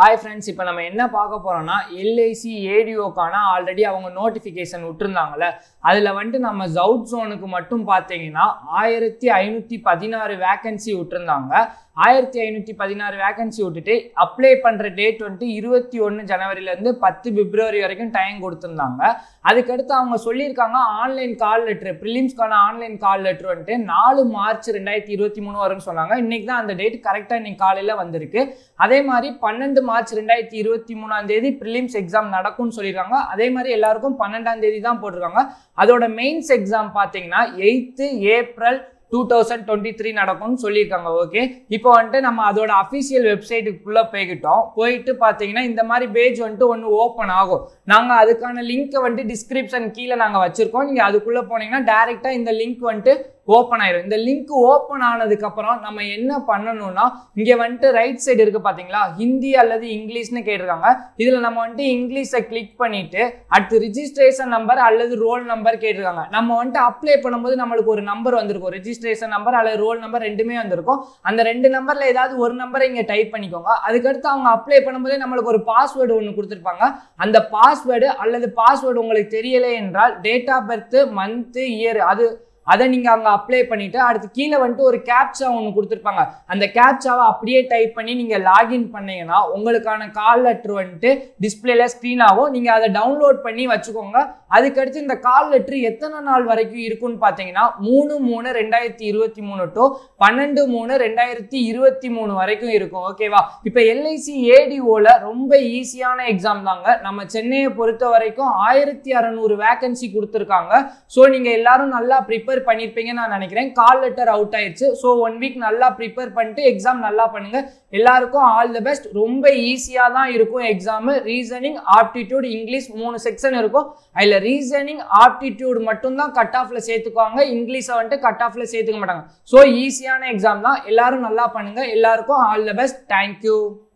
hi friends இப்போ நம்ம என்ன பார்க்க போறோம்னா எல்ஐசி ஏடிஓக்கான ஆல்ரெடி அவங்க நோட்டிஃபிகேஷன் விட்டுருந்தாங்கல்ல அதில் வந்துட்டு நம்ம ஜவுட் ஜோனுக்கு மட்டும் பார்த்தீங்கன்னா ஆயிரத்தி ஐநூற்றி பதினாறு வேக்கன்சி விட்டுருந்தாங்க ஆயிரத்தி ஐநூற்றி பதினாறு வேக்கன்சி விட்டுட்டு அப்ளை பண்ணுற டேட் வந்துட்டு இருபத்தி ஒன்று ஜனவரிலேருந்து பத்து பிப்ரவரி வரைக்கும் டைம் கொடுத்துருந்தாங்க அதுக்கடுத்து அவங்க சொல்லியிருக்காங்க ஆன்லைன் கால் லெட்ரு ப்ரிலிம்ஸ்க்கான ஆன்லைன் கால் லெட்ரு வந்துட்டு நாலு மார்ச் ரெண்டாயிரத்தி இருபத்தி மூணு வரும்னு சொன்னாங்க இன்னைக்கு தான் அந்த டேட் கரெக்டாக இன்னைக்கு காலையில் வந்திருக்கு அதே மாதிரி பன்னெண்டு மார்ச் ரெண்டாயிரத்தி இருபத்தி மூணாம் தேதி ப்ரிலிம்ஸ் எக்ஸாம் நடக்கும்னு சொல்லியிருக்காங்க அதே மாதிரி எல்லாருக்கும் பன்னெண்டாம் தேதி தான் போட்டிருக்காங்க அதோட மெயின்ஸ் எக்ஸாம் பார்த்தீங்கன்னா eighth April two thousand twenty three நடக்கும்னு சொல்லியிருக்காங்க ஓகே இப்போ வந்துட்டு நம்ம அதோட அஃபிஷியல் வெப்சைட்டுக்குள்ளே போய்கிட்டோம் போயிட்டு பார்த்தீங்கன்னா இந்த மாதிரி பேஜ் வந்துட்டு ஒன்று ஓப்பன் ஆகும் நாங்கள் அதுக்கான லிங்க்கை வந்துட்டு டிஸ்கிரிப்ஷன் கீழே நாங்கள் வச்சுருக்கோம் நீங்கள் அதுக்குள்ளே போனீங்கன்னா டேரெக்டாக இந்த லிங்க் வந்துட்டு ஓப்பன் ஆயிரும் இந்த லிங்க் ஓப்பன் ஆனதுக்கப்புறம் நம்ம என்ன பண்ணணும்னா இங்கே வந்துட்டு ரைட் சைடு இருக்குது பார்த்தீங்களா ஹிந்தி அல்லது இங்கிலீஷ்னு கேட்டிருக்காங்க இதில் நம்ம வந்துட்டு இங்கிலீஷை கிளிக் பண்ணிட்டு அடுத்து ரிஜிஸ்ட்ரேஷன் நம்பர் அல்லது ரோல் நம்பர் கேட்டிருக்காங்க நம்ம வந்துட்டு அப்ளை பண்ணும்போது நம்மளுக்கு ஒரு நம்பர் வந்திருக்கும் ரிஜிஸ்ட்ரேஷன் நம்பர் அல்லது ரோல் நம்பர் ரெண்டுமே வந்திருக்கும் அந்த ரெண்டு நம்பரில் ஏதாவது ஒரு நம்பரை இங்கே டைப் பண்ணிக்கோங்க அதுக்கடுத்து அவங்க அப்ளை பண்ணும்போதே நம்மளுக்கு ஒரு பாஸ்வேர்டு ஒன்று கொடுத்துருப்பாங்க அந்த பாஸ்வேர்டு அல்லது பாஸ்வேர்டு உங்களுக்கு தெரியலை என்றால் date of birth month year அது அதை நீங்கள் அங்கே அப்ளை பண்ணிவிட்டு அடுத்து கீழே வந்துட்டு ஒரு கேப்சா ஒன்று கொடுத்துருப்பாங்க அந்த கேப்சாவை அப்படியே டைப் பண்ணி நீங்கள் லாகின் பண்ணீங்கன்னா உங்களுக்கான கால் லெட்ரு வந்துட்டு டிஸ்பிளேல ஸ்க்ரீன் ஆகும் நீங்கள் அதை டவுன்லோட் பண்ணி வச்சுக்கோங்க அதுக்கடுத்து இந்த கால் லெட்ரு எத்தனை நாள் வரைக்கும் இருக்குன்னு பார்த்தீங்கன்னா மூணு மூணு ரெண்டாயிரத்தி இருபத்தி மூணு டு பன்னெண்டு மூணு ரெண்டாயிரத்தி இருபத்தி மூணு வரைக்கும் இருக்கும் ஓகேவா இப்போ எல்ஐசி ஏடிஓவில் ரொம்ப ஈஸியான எக்ஸாம் தாங்க நம்ம சென்னையை பொறுத்த வரைக்கும் ஆயிரத்தி அறநூறு வேகன்சி கொடுத்துருக்காங்க ஸோ நீங்கள் எல்லாரும் நல்லா ப்ரிப்பேர் பண்ணியிருப்பீங்கன்னு நான் நினைக்கிறேன் கால் லெட்டர் அவுட் ஆயிடுச்சு ஸோ ஒன் வீக் நல்லா ப்ரிப்பேர் பண்ணிட்டு எக்ஸாம் நல்லா பண்ணுங்க எல்லாருக்கும் ஆல் தி பெஸ்ட் ரொம்ப ஈஸியாக தான் இருக்கும் எக்ஸாமு ரீசனிங் ஆப்டிடியூட் இங்கிலீஷ் மூணு செக்ஷன் இருக்கும் அதில் ரீசனிங் ஆப்டிடியூட் மட்டும்தான் கட் ஆஃப்ல சேர்த்துக்குவாங்க இங்கிலீஷை வந்துட்டு கட் ஆஃப்ல சேர்த்துக்க மாட்டாங்க ஸோ ஈஸியான எக்ஸாம் தான் எல்லாரும் நல்லா பண்ணுங்க எல்லாருக்கும் ஆல் தி பெஸ்ட் தேங்க்யூ